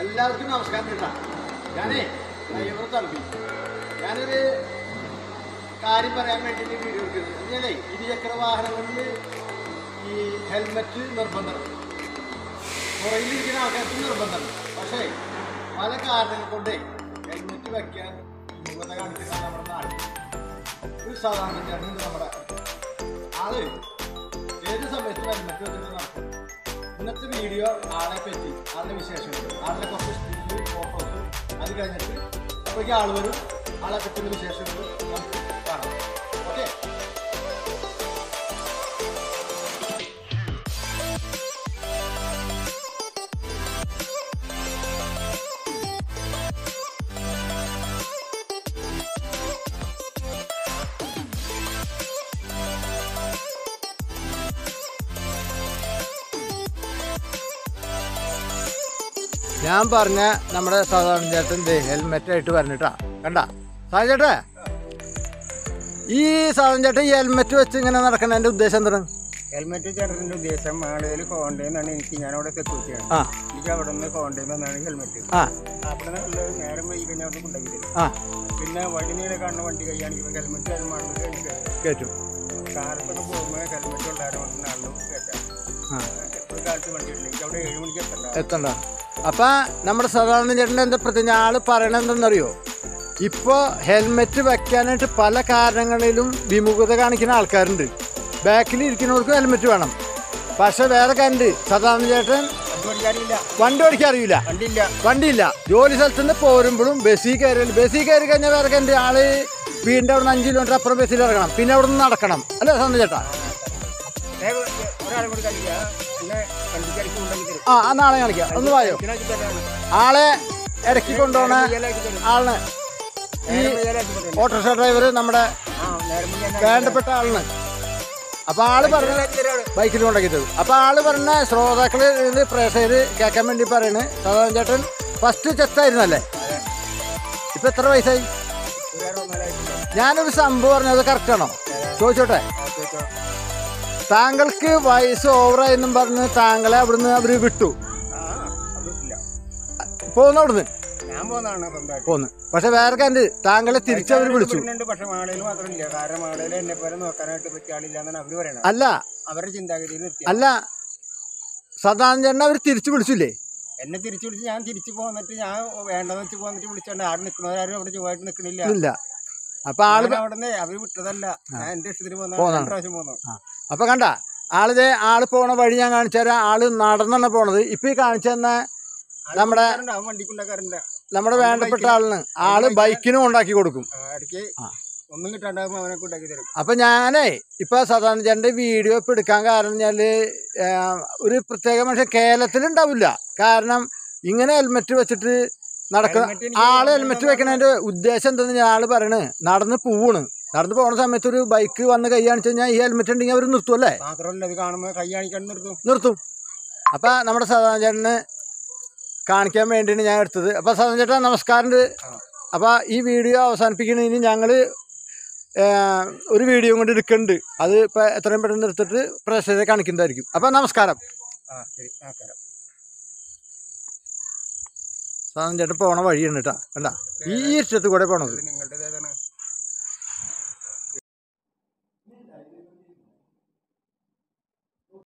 എല്ലാവർക്കും നമസ്കാരം കേട്ടാ ഞാനേ ഡ്രൈവർ തമ്പി ഞാനൊരു കാര്യം പറയാൻ വേണ്ടി ഈ വീഡിയോ എടുക്കുന്നത് എന്നാലേ ഇരുചക്ര വാഹനങ്ങളിൽ ഈ ഹെൽമെറ്റ് നിർബന്ധമാണ് പുറകിലിരിക്കുന്ന ആൾക്കാർക്ക് നിർബന്ധമാണ് പക്ഷേ പല കാരണങ്ങൾ കൊണ്ടേ ഹെൽമെറ്റ് വെക്കാൻ വിമുഖത കാണിക്കുന്ന നമ്മുടെ നാട്ടിൽ ഒരു സാധാരണ ജനുണ്ട് നമ്മുടെ ആള് ഏത് സമയത്തും ഹെൽമെറ്റ് വെച്ചിട്ട് നടക്കും ഇന്നത്തെ വീഡിയോ ആളെ പറ്റി ആളുടെ വിശേഷങ്ങൾ ആളുടെ കുറച്ച് സ്പീഡ് ഫോട്ടോസ് അത് കഴിഞ്ഞിട്ട് അപ്പോഴേക്കും ആൾ വരും ആളെ പറ്റുന്ന വിശേഷങ്ങൾ നമുക്ക് കാണാം ഓക്കെ ഞാൻ പറഞ്ഞ നമ്മുടെ സാധാരണ ചേട്ടൻ ഹെൽമെറ്റ് ആയിട്ട് വരണിട്ടാ കണ്ട സാധാരണ ചേട്ടാ ഈ സാധാരണ ചേട്ടൻ ഈ ഹെൽമെറ്റ് വെച്ച് ഇങ്ങനെ നടക്കണ എൻ്റെ ഉദ്ദേശം എന്താണ് ഹെൽമെറ്റ് ചേട്ടൻ്റെ ഉദ്ദേശം മാളയിൽ കോണ്ടേന്നാണ് എനിക്ക് ഞാൻ അവിടെ സെക്യൂരിറ്റിയാണ് ആ എനിക്ക് അവിടെ നിന്ന് കോണ്ടേന്നാണ് ഹെൽമെറ്റ് ആ അവിടെ നിന്ന് നേരം വൈകി കഴിഞ്ഞാൽ അവിടെ കൊണ്ടാക്കി തരും ആ പിന്നെ വഴി നീളെ കാണുന്ന വണ്ടി കൈയാണെങ്കിൽ ഹെൽമെറ്റ് അത് മാളിൽ കഴിക്കുക കേട്ടു കാലത്തൊക്കെ പോകുമ്പോൾ ഹെൽമെറ്റ് ഉള്ളവരെ കൊണ്ട് നാളിലും കേട്ടാം ആ എപ്പോഴും കാലത്ത് വണ്ടി ഇല്ല എനിക്ക് അവിടെ ഏഴ് മണിക്ക് എത്തണ്ട എത്തണ്ട അപ്പൊ നമ്മുടെ സാധാരണ ചേട്ടൻ്റെ എന്താ പ്രത്യേക ആള് പറയണത് എന്തെന്നറിയോ ഇപ്പോൾ ഹെൽമെറ്റ് വെക്കാനായിട്ട് പല കാരണങ്ങളിലും വിമുഖത കാണിക്കുന്ന ആൾക്കാരുണ്ട് ബാക്കിൽ ഇരിക്കുന്നവർക്ക് ഹെൽമെറ്റ് വേണം പക്ഷെ വേറെ കണ്ട് സാധാരണ ചേട്ടൻ വണ്ടി ഓടിക്കാറില്ല വണ്ടി ഓടിക്കാൻ അറിയില്ല വണ്ടി ഇല്ല വണ്ടിയില്ല ജോലി സ്ഥലത്ത് നിന്ന് പോരുമ്പോഴും ബസ്സിൽ കയറി ബസ്സിൽ കയറി കഴിഞ്ഞാൽ വേറെ കണ്ട് ആള് വീടിൻ്റെ അവിടെ നിന്ന് അഞ്ച് കിലോമീറ്റർ അപ്പുറം ബസ്സിൽ ഇറങ്ങണം പിന്നെ അവിടെ നിന്ന് നടക്കണം അല്ലേ സാധാരണ ചേട്ടാ വേഗം ഒരാളെ കൂടി കളിക്കുക പിന്നെ വണ്ടിക്ക് ഇടയ്ക്ക് കൊണ്ടാക്കി തരും ആ ആ നാളെ കാണിക്കാം ഒന്ന് വായോ ഇതിനാക്കി തരാണ് ആളെ ഇടയ്ക്ക് കൊണ്ടുപോണ ഇയാളാക്കി തരും ആളിന് ഈ നേരം ഇയാളാക്കി തരും ഓട്ടോറിക്ഷ ഡ്രൈവർ നമ്മുടെ ആ നേരം ഇയാളാക്കി വേണ്ടപ്പെട്ട ആളിന് അപ്പൊ ആള് പറഞ്ഞ തരും ബൈക്കിൽ കൊണ്ടാക്കി തരും അപ്പൊ ആള് പറഞ്ഞ ശ്രോതാക്കള് ഇത് പ്രേക്ഷകര് കേൾക്കാൻ വേണ്ടി പറയണ് സാധാരണ ചേട്ടൻ ഫസ്റ്റ് ചെത്തായിരുന്നല്ലേ ഇപ്പൊ എത്ര വയസ്സായി വേറെ ഒന്നാലായിട്ടില്ല ഞാനൊരു സംഭവം പറഞ്ഞത് കറക്റ്റ് ആണോ ചോദിച്ചോട്ടെ താങ്കൾക്ക് വയസ്സ് ഓവറായെന്നും പറഞ്ഞ് താങ്കളെ അവിടുന്ന് അവര് വിട്ടു ആ അതില്ല പോന്നു അവിടുന്ന് ഞാൻ പോകുന്നതാണ് സ്വന്തമായിട്ട് പോന്ന് പക്ഷെ വേറെ കണ്ട് താങ്കളെ തിരിച്ചവർ വിളിച്ചു വിടുന്നുണ്ട് പക്ഷെ മാളയിൽ മാത്രമില്ല കാരണം മാളയിൽ എന്നെ പോലെ നോക്കാനായിട്ട് പറ്റിയ ആളില്ല എന്നാണ് അവര് പറയണത് അല്ല അവരുടെ ചിന്താഗതിയിൽ നിർത്തി അല്ല സാധാരണ ചേട്ടനെ അവർ തിരിച്ചു വിളിച്ചില്ലേ എന്നെ തിരിച്ചു വിളിച്ച് ഞാൻ തിരിച്ചു പോന്നിട്ട് ഞാൻ വേണ്ടെന്ന് വെച്ച് പോന്നിട്ട് വിളിച്ചോണ്ട് ആടെ നിൽക്കുന്നവരാരും അവിടെ ചൊവ്വായിട്ട് നിൽക്കണില്ല ഇല്ല അപ്പൊ ആള് ഞാൻ അവിടുന്ന് അവര് വിട്ടതല്ല ഞാൻ എന്റെ ഇഷ്ടത്തിന് പോന്ന പോന്നതാണ്. രണ്ട് പ്രാവശ്യം പോന്നു അപ്പൊ കണ്ട ആളിത് ആള് പോണ വഴി ഞാൻ കാണിച്ചു തരാം ആള് നടന്നാണ് പോണത് ഇപ്പൊ ഈ കാണിച്ചു തന്ന നമ്മുടെ- അവൻ വണ്ടിക്കുണ്ടാക്കാറുണ്ട് നമ്മുടെ വേണ്ടപ്പെട്ട ആളിന് ആള് ബൈക്കിനും ഉണ്ടാക്കി കൊടുക്കും ഇടയ്ക്ക് ആ. ഒന്നും കിട്ടാണ്ടാകുമ്പോ അവനൊക്കെ ഉണ്ടാക്കി തരും അപ്പൊ ഞാനേ ഇപ്പൊ സാധാരണ ചേട്ടൻ്റെ വീഡിയോ ഇപ്പൊ എടുക്കാൻ കാരണം വെച്ചാല് ആ, ഒരു പ്രത്യേക മനുഷ്യൻ കേരളത്തിൽ ഉണ്ടാവില്ല കാരണം ഇങ്ങനെ ഹെൽമെറ്റ് വെച്ചിട്ട് നടക്കുന്ന Helmet എനിക്ക് ആള് ഓർമ്മയില്ല ഹെൽമെറ്റ് വെക്കണതിന്റെ ഉദ്ദേശം എന്തെന്ന് ആള് പറയണ് നടന്ന് പോവാണ് നടന്ന് പോണ സമയത്ത് ഒരു ബൈക്ക് വന്ന് കൈ കാണിച്ചു കഴിഞ്ഞാൽ ഈ ഹെൽമെറ്റ് ഉണ്ടെങ്കിൽ അവർ നിർത്തും അല്ലേ മാത്രമല്ല ഇത് കാണുമ്പോ കൈ കാണിക്കാൻ നിർത്തും നിർത്തും അപ്പൊ നമ്മുടെ സാധാരണ ചേട്ടന് കാണിക്കാൻ വേണ്ടിയാണ് ഞാൻ എടുത്തത് അപ്പൊ സാധാരണ ചേട്ടാ നമസ്കാരമുണ്ട് ആ. അപ്പൊ ഈ വീഡിയോ അവസാനിപ്പിക്കുന്നതിന് ഞങ്ങള് ആ, ഒരു വീഡിയോ കൊണ്ട് എടുക്കുന്നുണ്ട് അത് ഇപ്പൊ എത്രയും പെട്ടെന്ന് എടുത്തിട്ട് പ്രേക്ഷകരെ കാണിക്കുന്നതായിരിക്കും അപ്പൊ നമസ്കാരം ആ ശരി നമസ്കാരം സാധാരണ ചേട്ടൻ പോണ വഴിയാണ് കേട്ടാ കണ്ട ഈ ഇഷ്ടത്ത് കൂടെ പോണത് ഇത് നിങ്ങളുടേതാണ്